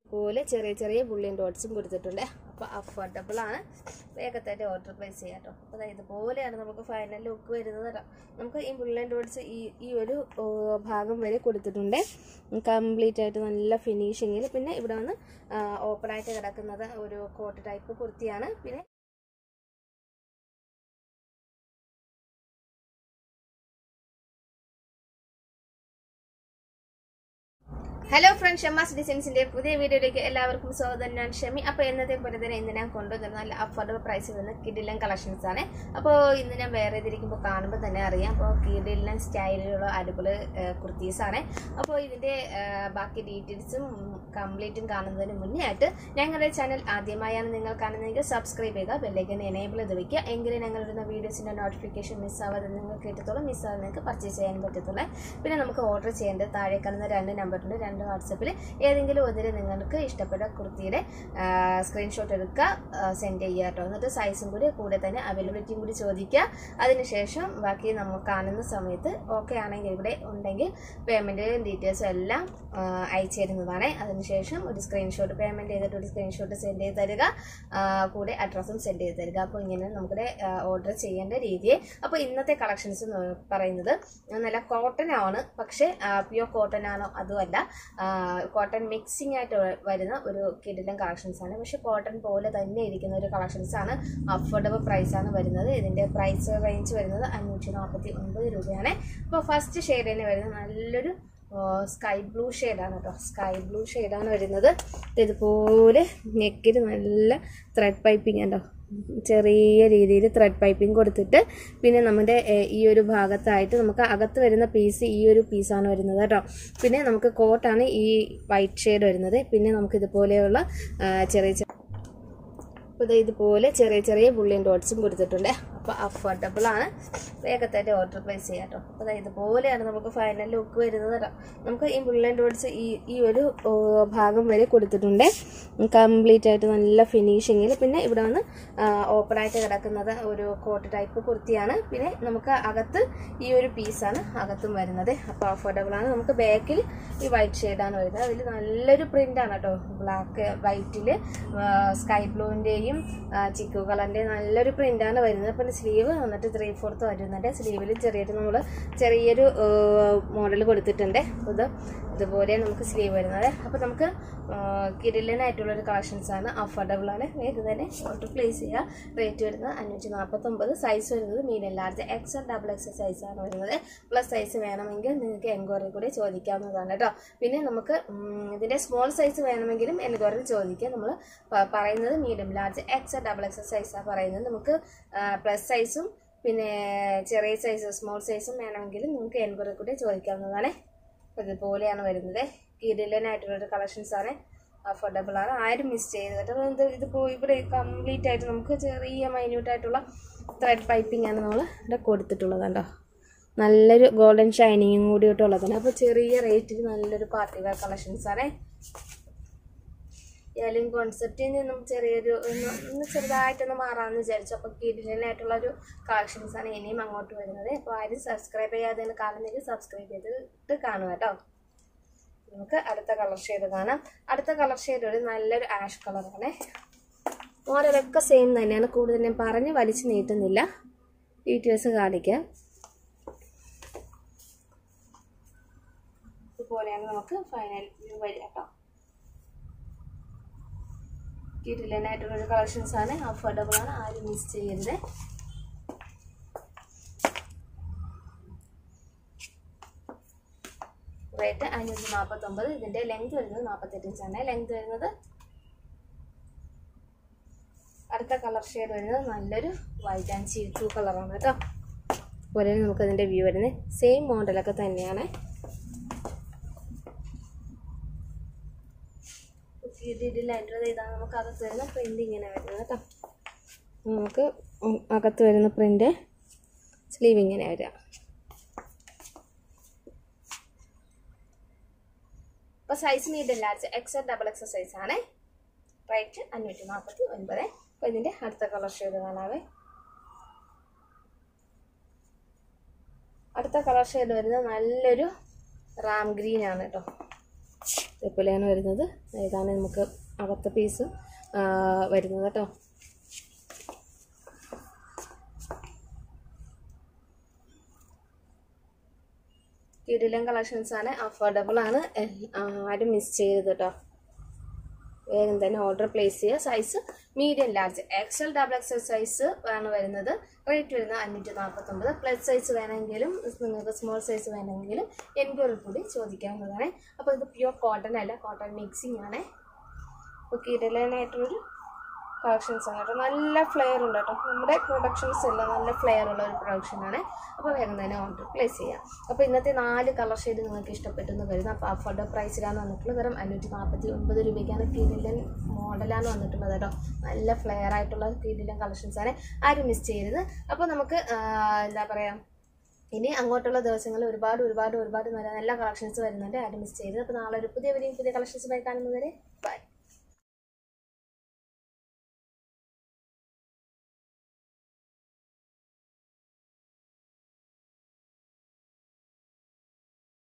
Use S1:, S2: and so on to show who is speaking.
S1: പോലെ ചെറിയ ചെറിയ ബുള്ളിയൻ ഡോട്ട്സും കൊടുത്തിട്ടുണ്ട് അപ്പോൾ അഫോർഡബിൾ ആണ് വേഗത്തായിട്ട് ഓർഡർ പ്ലേസ് ചെയ്യാം കേട്ടോ അപ്പോൾ ഇതുപോലെയാണ് നമുക്ക് ഫൈനൽ ലുക്ക് വരുന്നത് കേട്ടോ നമുക്ക് ഈ ബുള്ളൻ ഡോട്ട്സ് ഈ ഈ ഒരു ഓ, ഭാഗം വരെ കൊടുത്തിട്ടുണ്ട് കംപ്ലീറ്റ് ആയിട്ട് നല്ല ഫിനിഷിങ്ങിൽ പിന്നെ ഇവിടെ വന്ന് ഓപ്പൺ ആയിട്ട് കിടക്കുന്നത് ഒരു കോട്ട് ടൈപ്പ് കുർത്തിയാണ് പിന്നെ ഹലോ ഫ്രണ്ട് ഷമാസ് ഡിസൈൻസിന്റെ പുതിയ വീഡിയോയിലേക്ക് എല്ലാവർക്കും സ്വാഗതം ഞാൻ ഷമി അപ്പോൾ എന്നത്തെ പോലെ തന്നെ ഇന്ന് ഞാൻ കൊണ്ടുവന്നത് നല്ല അഫോർഡബിൾ പ്രൈസിൽ നിന്ന് കിഡിലൻ കളക്ഷൻസ് ആണ് അപ്പോൾ ഇന്ന് ഞാൻ വേറെ ഇതിരിക്കുമ്പോൾ കാണുമ്പോൾ തന്നെ അറിയാം അപ്പോൾ കിഡിലൻ സ്റ്റൈലിലുള്ള അടിപൊളി കുർത്തീസ് ആണ് അപ്പോൾ ഇതിന്റെ ആ, ബാക്കി ഡീറ്റെയിൽസും കംപ്ലീറ്റും കാണുന്നതിന് മുന്നേ ആയിട്ട് ഞങ്ങളുടെ ചാനൽ ആദ്യമായാണ് നിങ്ങൾ കാണുന്നതെങ്കിൽ സബ്സ്ക്രൈബ് ചെയ്യുക ബെല്ലൈക്കൻ എനേബിൾ ചെയ്ത് വെക്കുക എങ്കിലേ ഞങ്ങൾ ഇടുന്ന വീഡിയോസിന്റെ നോട്ടിഫിക്കേഷൻ മിസ്സാവാതെ നിങ്ങൾക്ക് കിട്ടത്തുള്ളൂ മിസ്സാവാതെ നിങ്ങൾക്ക് പർച്ചേസ് ചെയ്യാൻ പറ്റത്തുള്ളൂ പിന്നെ നമുക്ക് ഓർഡർ ചെയ്യേണ്ടത് താഴെ കാണുന്ന രണ്ട് നമ്പറുണ്ട് രണ്ട് വാട്സപ്പിൽ ഏതെങ്കിലും ഒന്നിൽ നിങ്ങൾക്ക് ഇഷ്ടപ്പെട്ട കുർത്തിയുടെ സ്ക്രീൻഷോട്ട് എടുക്കുക സെൻഡ് ചെയ്യുക കേട്ടോ എന്നിട്ട് സൈസും കൂടി കൂടെ തന്നെ അവൈലബിലിറ്റിയും കൂടി ചോദിക്കുക അതിനുശേഷം ബാക്കി നമുക്ക് കാണുന്ന സമയത്ത് ഓക്കെ ആണെങ്കിൽ ഇവിടെ ഉണ്ടെങ്കിൽ പേയ്മെൻറ്റ് ഡീറ്റെയിൽസും എല്ലാം ആ, അയച്ചു തരുന്നതാണ് അതിനുശേഷം ഒരു സ്ക്രീൻഷോട്ട് പേയ്മെൻറ്റ് ചെയ്തിട്ട് ഒരു സ്ക്രീൻഷോട്ട് സെൻഡ് ചെയ്ത് തരിക ആ, കൂടെ അഡ്രസ്സും സെൻഡ് ചെയ്ത് തരിക അപ്പോൾ ഇങ്ങനെ നമുക്ക് ഓർഡർ ചെയ്യേണ്ട രീതിയെ അപ്പോൾ ഇന്നത്തെ കളക്ഷൻസ് എന്ന് പറയുന്നത് നല്ല കോട്ടൺ ആണ് പക്ഷേ പ്യുവർ കോട്ടൺ ആണോ അതുമല്ല കോട്ടൺ മിക്സിംഗ് ആയിട്ട് വ- വരുന്ന ഒരു കിടിലൻ കളക്ഷൻസ് ആണ് പക്ഷെ കോട്ടൺ പോലെ തന്നെ ഇരിക്കുന്ന ഒരു കളക്ഷൻസ് ആണ് അഫോർഡബിൾ പ്രൈസ് ആണ് വരുന്നത് ഇതിന്റെ പ്രൈസ് റേഞ്ച് വരുന്നത് അഞ്ഞൂറ്റി നാൽപ്പത്തി ഒൻപത് രൂപയാണ് അപ്പോൾ ഫസ്റ്റ് ഷെയ്ഡ് തന്നെ വരുന്നത് നല്ലൊരു സ്കൈ ബ്ലൂ ഷെയ്ഡാണ് കേട്ടോ സ്കൈ ബ്ലൂ ഷെയ്ഡാണ് വരുന്നത് ഇതുപോലെ നെക്കിൽ നല്ല ത്രെഡ് പൈപ്പിംഗ് ഉണ്ടോ ചെറിയ രീതിയിൽ ത്രെഡ് പൈപ്പിംഗ് കൊടുത്തിട്ട് പിന്നെ നമ്മുടെ ഏഹ്, ഈ ഒരു ഭാഗത്തായിട്ട് നമുക്ക് അകത്ത് വരുന്ന പീസ് ഈ ഒരു പീസാണ് വരുന്നത് കേട്ടോ പിന്നെ നമുക്ക് കോട്ടാണ് ഈ വൈറ്റ് ഷെയ്ഡ് വരുന്നത് പിന്നെ നമുക്ക് ഇതുപോലെയുള്ള ആ, ചെറിയ ചെറിയ അപ്പോൾ ദേ ഇതുപോലെ ചെറിയ ചെറിയ ബുള്ളിയൻ ഡോട്ട്സും കൊടുത്തിട്ടുണ്ട് അപ്പോൾ അഫോർഡബിൾ ആണ് വേഗത്തായിട്ട് ഓർഡർ പ്ലേസ് ചെയ്യാം കേട്ടോ അപ്പോൾ ദേ ഇതുപോലെയാണ് നമുക്ക് ഫൈനൽ ലുക്ക് വരുന്നത് കേട്ടോ നമുക്ക് ഈ ബുള്ളൻ ഡോട്ട്സ് ഈ ഈ ഒരു ഓ, ഭാഗം വരെ കൊടുത്തിട്ടുണ്ട് കംപ്ലീറ്റ് ആയിട്ട് നല്ല ഫിനിഷിങ്ങിൽ പിന്നെ ഇവിടെ വന്ന് ഓപ്പൺ ആയിട്ട് കിടക്കുന്നത് ഒരു കോട്ട് ടൈപ്പ് കുർത്തിയാണ് പിന്നെ നമുക്ക് അകത്ത് ഈ ഒരു പീസാണ് അകത്തും വരുന്നത് അപ്പോൾ അഫോർഡബിൾ ആണ് നമുക്ക് ബാക്കിൽ ഈ വൈറ്റ് ഷെയ്ഡാണ് വരുന്നത് അതിൽ നല്ലൊരു പ്രിന്റ് ആണ് കേട്ടോ ബ്ലാക്ക് വൈറ്റിൽ സ്കൈ ബ്ലൂവിൻ്റെയും ചിക്കു കളറിൻ്റെയും നല്ലൊരു പ്രിന്റാണ് വരുന്നത് പിന്നെ സ്ലീവ് വന്നിട്ട് ത്രീ ഫോർത്ത് വരുന്നുണ്ട് സ്ലീവിൽ ചെറിയൊരു നമ്മൾ ചെറിയൊരു മോഡൽ കൊടുത്തിട്ടുണ്ട് അപ്പോൾ ഇത് ഇതുപോലെ നമുക്ക് സ്ലീവ് വരുന്നത് അപ്പോൾ നമുക്ക് കിരിലനായിട്ടുള്ളൊരു കളക്ഷൻസ് ആണ് അഫോർഡബിൾ ആണ് വേഗം തന്നെ ഓർഡർ പ്ലേസ് ചെയ്യുക റേറ്റ് വരുന്നത് അഞ്ഞൂറ്റി നാൽപ്പത്തൊമ്പത് സൈസ് വരുന്നത് medium large XL double XL സൈസാണ് വരുന്നത് പ്ലസ് സൈസ് വേണമെങ്കിൽ നിങ്ങൾക്ക് എൻക്വയറി കൂടി ചോദിക്കാവുന്നതാണ് കേട്ടോ പിന്നെ നമുക്ക് ഉം, ഇതിൻ്റെ സ്മോൾ സൈസ് വേണമെങ്കിലും എൻക്വയറി ചോദിക്കാം നമ്മൾ പറയുന്നത് medium large XL double XL സൈസാണ് പറയുന്നത് നമുക്ക് പ്ലസ് സൈസും പിന്നെ ചെറിയ സൈസ് സ്മോൾ സൈസും വേണമെങ്കിൽ നിങ്ങൾക്ക് എൻക്വയറി കൂടി ചോദിക്കാവുന്നതാണ് അപ്പോൾ ഇതുപോലെയാണ് വരുന്നത് കിരിലനായിട്ടുള്ളൊരു കളക്ഷൻസ് ആണ് അഫോർഡബിൾ ആണ് ആരും മിസ് ചെയ്ത് കേട്ടോ ഇത് ഇതിപ്പോൾ ഇവിടെ കംപ്ലീറ്റ് ആയിട്ട് നമുക്ക് ചെറിയ മൈന്യൂട്ട് ആയിട്ടുള്ള ത്രെഡ് പൈപ്പിംഗ് ആണ് നമ്മൾ ഇവിടെ കൊടുത്തിട്ടുള്ളത് കേട്ടോ നല്ലൊരു ഗോൾഡൻ ഷൈനിങ്ങും കൂടിയിട്ടുള്ളതാണ് അപ്പോൾ ചെറിയ റേറ്റിൽ നല്ലൊരു പാർട്ടി വെയർ കളക്ഷൻസ് ആണ് ഏതെങ്കിലും കോൺസെപ്റ്റിൽ നിന്നും ചെറിയൊരു ഒന്ന് ഒന്ന് ചെറുതായിട്ടൊന്ന് മാറാമെന്ന് വിചാരിച്ചു അപ്പോൾ കിടിലനായിട്ടുള്ള ഒരു കളക്ഷൻസ് ആണ് ഇനിയും അങ്ങോട്ട് വരുന്നത് അപ്പോൾ ആരും സബ്സ്ക്രൈബ് ചെയ്യാതെ കാണുന്നെങ്കിൽ സബ്സ്ക്രൈബ് ചെയ്തിട്ട് കാണുക കേട്ടോ നമുക്ക് അടുത്ത കളർ ഷെയ്ഡ് കാണാം അടുത്ത കളർ ഷെയ്ഡ് ഒരു നല്ലൊരു ആഷ് കളറാണ് മോഡലൊക്കെ സെയിം തന്നെയാണ് കൂടുതൽ ഞാൻ പറഞ്ഞ് വലിച്ചു നീട്ടുന്നില്ല ഡീറ്റെയിൽസ് കാണിക്കാം ഇതുപോലെയാണ് നമുക്ക് ഫൈനൽ വ്യൂ വരിക കേട്ടോ കിടിലനായിട്ടുള്ളൊരു കളക്ഷൻസ് ആണ് അഫോർഡബിൾ ആണ് ആരും മിസ് ചെയ്യരുത് റേറ്റ് അഞ്ഞൂറ്റി നാൽപ്പത്തൊമ്പത് ഇതിൻ്റെ ലെങ്ത് വരുന്നത് നാൽപ്പത്തെട്ട് ഇഞ്ചാണ് ലെങ്ത് വരുന്നത് അടുത്ത കളർ ഷെയ്ഡ് വരുന്നത് നല്ലൊരു വൈറ്റ് ആൻഡ് ചീറ്റു കളറാണ് കേട്ടോ അതുപോലെ നമുക്ക് അതിൻ്റെ വ്യൂ വരുന്നത് സെയിം മോഡലൊക്കെ തന്നെയാണ് ഇതിലായിട്ടുള്ളത് ഇതാണ് നമുക്ക് അകത്ത് വരുന്ന പ്രിന്റ് ഇങ്ങനെ വരുന്നത് കേട്ടോ നമുക്ക് ഉം അകത്ത് വരുന്ന പ്രിന്റ് സ്ലീവ് ഇങ്ങനെ വരിക അപ്പോൾ size medium large XL double XL size ആണ് റേറ്റ് അഞ്ഞൂറ്റി നാൽപ്പത്തി ഒൻപത് അപ്പോൾ ഇതിൻ്റെ അടുത്ത കളർ ഷെയ്ഡ് കാണാവേ അടുത്ത കളർ ഷെയ്ഡ് വരുന്നത് നല്ലൊരു റാം ഗ്രീൻ ആണ് കേട്ടോ ഇതേപോലെയാണ് വരുന്നത് ഇതാണ് നമുക്ക് അകത്തെ പീസ് വരുന്നത് കേട്ടോ കിടിലൻ കളക്ഷൻസ് ആണ് അഫോർഡബിൾ ആണ് എൽ- ആരും മിസ് ചെയ്യരുത് കേട്ടോ വേഗം തന്നെ ഓർഡർ പ്ലേസ് ചെയ്യുക size medium large XL double XL size ആണ് വരുന്നത് റേറ്റ് വരുന്നത് അഞ്ഞൂറ്റി നാൽപ്പത്തൊമ്പത് പ്ലസ് സൈസ് വേണമെങ്കിലും നിങ്ങൾക്ക് സ്മോൾ സൈസ് വേണമെങ്കിലും എൻക്വയറി കൂടി ചോദിക്കാവുന്നതാണ് അപ്പോൾ ഇത് പ്യുവർ കോട്ടൺ അല്ല കോട്ടൺ മിക്സിംഗ് ആണ് അപ്പോൾ കിടലനായിട്ടുള്ളൊരു കളക്ഷൻസ് ആണ് കേട്ടോ നല്ല ഫ്ലെയർ ഉണ്ട് കേട്ടോ നമ്മുടെ പ്രൊഡക്ഷൻസ് എല്ലാം നല്ല ഫ്ലെയർ ഉള്ള ഒരു പ്രൊഡക്ഷൻ ആണ് അപ്പോൾ വേഗം തന്നെ ഓർഡർ പ്ലേസ് ചെയ്യാം അപ്പോൾ ഇന്നത്തെ നാല് കളർ ഷെയ്ഡ് നിങ്ങൾക്ക് ഇഷ്ടപ്പെട്ടെന്ന് വരുന്നത് അപ്പോൾ അഫോർഡ് പ്രൈസിലാണ് വന്നിട്ടുള്ളത് വെറും അഞ്ഞൂറ്റി നാൽപ്പത്തി ഒൻപത് രൂപയ്ക്കാണ് കിടിലൻ മോഡലാണ് വന്നിട്ടുള്ളത് കേട്ടോ നല്ല ഫ്ലെയർ ആയിട്ടുള്ള കിടിലൻ കളക്ഷൻസ് ആണ് ആരും മിസ് ചെയ്യരുത് അപ്പോൾ നമുക്ക് ആ, എന്താ പറയുക ഇനി അങ്ങോട്ടുള്ള ദിവസങ്ങളിൽ ഒരുപാട് ഒരുപാട് ഒരുപാട് നല്ല നല്ല കളക്ഷൻസ് വരുന്നുണ്ട് ആരും മിസ് ചെയ്തത് അപ്പോൾ നാളെ ഒരു പുതിയ പുതിയ പുതിയ കളക്ഷൻസുമായി കാണുന്നവരെ ബൈ